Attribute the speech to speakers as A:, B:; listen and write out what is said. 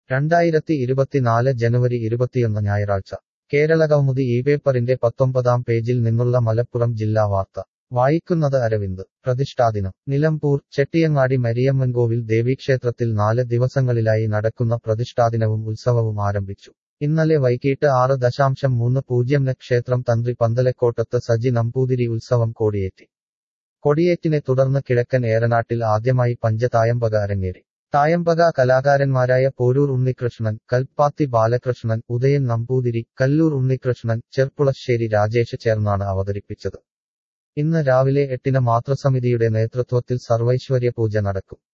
A: രണ്ടായിരത്തി ഇരുപത്തിനാല് ജനുവരി ഇരുപത്തിയൊന്ന് ഞായറാഴ്ച കേരളകൗമുദി ഈ പേപ്പറിന്റെ പത്തൊമ്പതാം പേജിൽ നിന്നുള്ള മലപ്പുറം ജില്ലാ വാർത്ത വായിക്കുന്നത് അരവിന്ദ് പ്രതിഷ്ഠാദിനം നിലമ്പൂർ ചെട്ടിയങ്ങാടി മരിയമ്മൻകോവിൽ ദേവീക്ഷേത്രത്തിൽ നാല് ദിവസങ്ങളിലായി നടക്കുന്ന പ്രതിഷ്ഠാദിനവും ഉത്സവവും ആരംഭിച്ചു ഇന്നലെ വൈകിട്ട് ആറ് ദശാംശം മൂന്ന് പൂജ്യംന് ക്ഷേത്രം തന്ത്രി പന്തലക്കോട്ടത്ത് സജി നമ്പൂതിരി ഉത്സവം കൊടിയേറ്റി കൊടിയേറ്റിനെ തുടർന്ന് കിഴക്കൻ ഏറനാട്ടിൽ ആദ്യമായി പഞ്ചതായമ്പക അരങ്ങേറി തായമ്പക കലാകാരന്മാരായ പോരൂർ ഉണ്ണികൃഷ്ണൻ കൽപ്പാത്തി ബാലകൃഷ്ണൻ ഉദയൻ നമ്പൂതിരി കല്ലൂർ ഉണ്ണികൃഷ്ണൻ ചെർപ്പുളശ്ശേരി രാജേഷ് ചേർന്നാണ് അവതരിപ്പിച്ചത് ഇന്ന് രാവിലെ എട്ടിന് മാതൃസമിതിയുടെ നേതൃത്വത്തിൽ സർവൈശ്വര്യ പൂജ നടക്കും